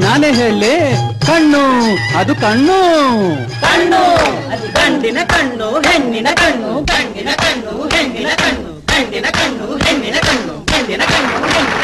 ನಾನೇ ಹೇಳಿ ಕಣ್ಣು ಅದು ಕಣ್ಣು ಕಣ್ಣು ಅದು ಗಂಡಿನ ಕಣ್ಣು ಹೆಣ್ಣಿನ ಕಣ್ಣು ಗಂಡಿನ ಕಣ್ಣು ಹೆಣ್ಣಿನ ಕಣ್ಣು ಗಂಡಿನ ಕಣ್ಣು ಹೆಣ್ಣಿನ ಕಣ್ಣು ಗಂಡಿನ ಕಣ್ಣು ಹೆಣ್ಣಿನ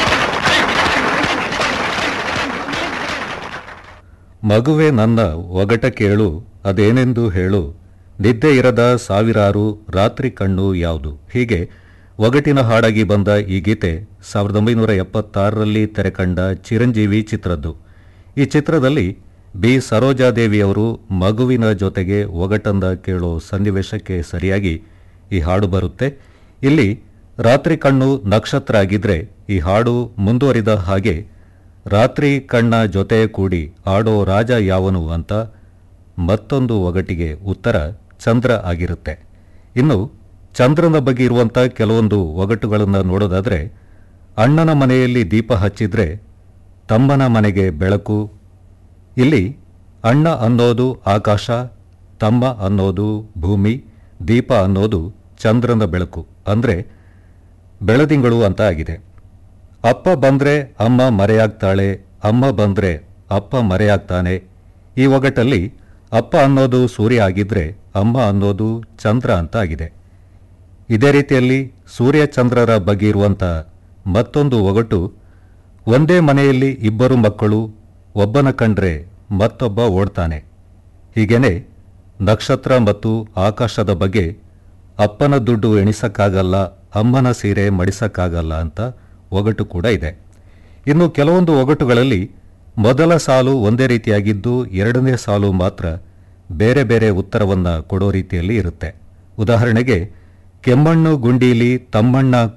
ಮಗುವೆ ನನ್ನ ಒಗಟ ಕೇಳು ಅದೇನೆಂದು ಹೇಳು ನಿದ್ದೆ ಇರದ ಸಾವಿರಾರು ರಾತ್ರಿ ಕಣ್ಣು ಯಾವುದು ಹೀಗೆ ಒಗಟಿನ ಹಾಡಾಗಿ ಬಂದ ಈ ಗೀತೆ ಸಾವಿರದ ಒಂಬೈನೂರ ಎಪ್ಪತ್ತಾರರಲ್ಲಿ ತೆರೆಕಂಡ ಚಿರಂಜೀವಿ ಚಿತ್ರದ್ದು ಈ ಚಿತ್ರದಲ್ಲಿ ಬಿ ಸರೋಜಾದೇವಿಯವರು ಮಗುವಿನ ಜೊತೆಗೆ ಒಗಟಂದ ಕೇಳೋ ಸನ್ನಿವೇಶಕ್ಕೆ ಸರಿಯಾಗಿ ಈ ಹಾಡು ಬರುತ್ತೆ ಇಲ್ಲಿ ರಾತ್ರಿ ಕಣ್ಣು ನಕ್ಷತ್ರ ಆಗಿದ್ರೆ ಈ ಹಾಡು ಮುಂದುವರಿದ ಹಾಗೆ ರಾತ್ರಿ ಕಣ್ಣ ಜೊತೆ ಕೂಡಿ ಆಡೋ ರಾಜ ಯಾವನು ಅಂತ ಮತ್ತೊಂದು ಒಗಟಿಗೆ ಉತ್ತರ ಚಂದ್ರ ಆಗಿರುತ್ತೆ ಇನ್ನು ಚಂದ್ರನ ಬಗ್ಗೆ ಇರುವಂಥ ಕೆಲವೊಂದು ಒಗಟುಗಳನ್ನು ನೋಡೋದಾದರೆ ಅಣ್ಣನ ಮನೆಯಲ್ಲಿ ದೀಪ ಹಚ್ಚಿದ್ರೆ ತಮ್ಮನ ಮನೆಗೆ ಬೆಳಕು ಇಲ್ಲಿ ಅಣ್ಣ ಅನ್ನೋದು ಆಕಾಶ ತಮ್ಮ ಅನ್ನೋದು ಭೂಮಿ ದೀಪ ಅನ್ನೋದು ಚಂದ್ರನ ಬೆಳಕು ಅಂದರೆ ಬೆಳದಿಂಗಳು ಅಂತ ಆಗಿದೆ ಅಪ್ಪ ಬಂದ್ರೆ ಅಮ್ಮ ಮರೆಯಾಗ್ತಾಳೆ ಅಮ್ಮ ಬಂದ್ರೆ ಅಪ್ಪ ಮರೆಯಾಗ್ತಾನೆ ಈ ಒಗಟಲ್ಲಿ ಅಪ್ಪ ಅನ್ನೋದು ಸೂರ್ಯ ಆಗಿದ್ರೆ ಅಮ್ಮ ಅನ್ನೋದು ಚಂದ್ರ ಅಂತ ಆಗಿದೆ ಇದೇ ರೀತಿಯಲ್ಲಿ ಸೂರ್ಯ ಚಂದ್ರರ ಬಗ್ಗೆ ಇರುವಂಥ ಮತ್ತೊಂದು ಒಗಟು ಒಂದೇ ಮನೆಯಲ್ಲಿ ಇಬ್ಬರು ಮಕ್ಕಳು ಒಬ್ಬನ ಕಂಡ್ರೆ ಮತ್ತೊಬ್ಬ ಓಡ್ತಾನೆ ಹೀಗೇನೆ ನಕ್ಷತ್ರ ಮತ್ತು ಆಕಾಶದ ಬಗ್ಗೆ ಅಪ್ಪನ ದುಡ್ಡು ಎಣಿಸಕ್ಕಾಗಲ್ಲ ಅಮ್ಮನ ಸೀರೆ ಮಡಿಸಕ್ಕಾಗಲ್ಲ ಅಂತ ಒಗಟು ಕೂಡ ಇದೆ ಇನ್ನು ಕೆಲವೊಂದು ಒಗಟುಗಳಲ್ಲಿ ಮೊದಲ ಸಾಲು ಒಂದೇ ರೀತಿಯಾಗಿದ್ದು ಎರಡನೇ ಸಾಲು ಮಾತ್ರ ಬೇರೆ ಬೇರೆ ಉತ್ತರವನ್ನು ಕೊಡೋ ರೀತಿಯಲ್ಲಿ ಇರುತ್ತೆ ಉದಾಹರಣೆಗೆ ಕೆಮ್ಮಣ್ಣು ಗುಂಡೀಲಿ ತಮ್ಮಣ್ಣ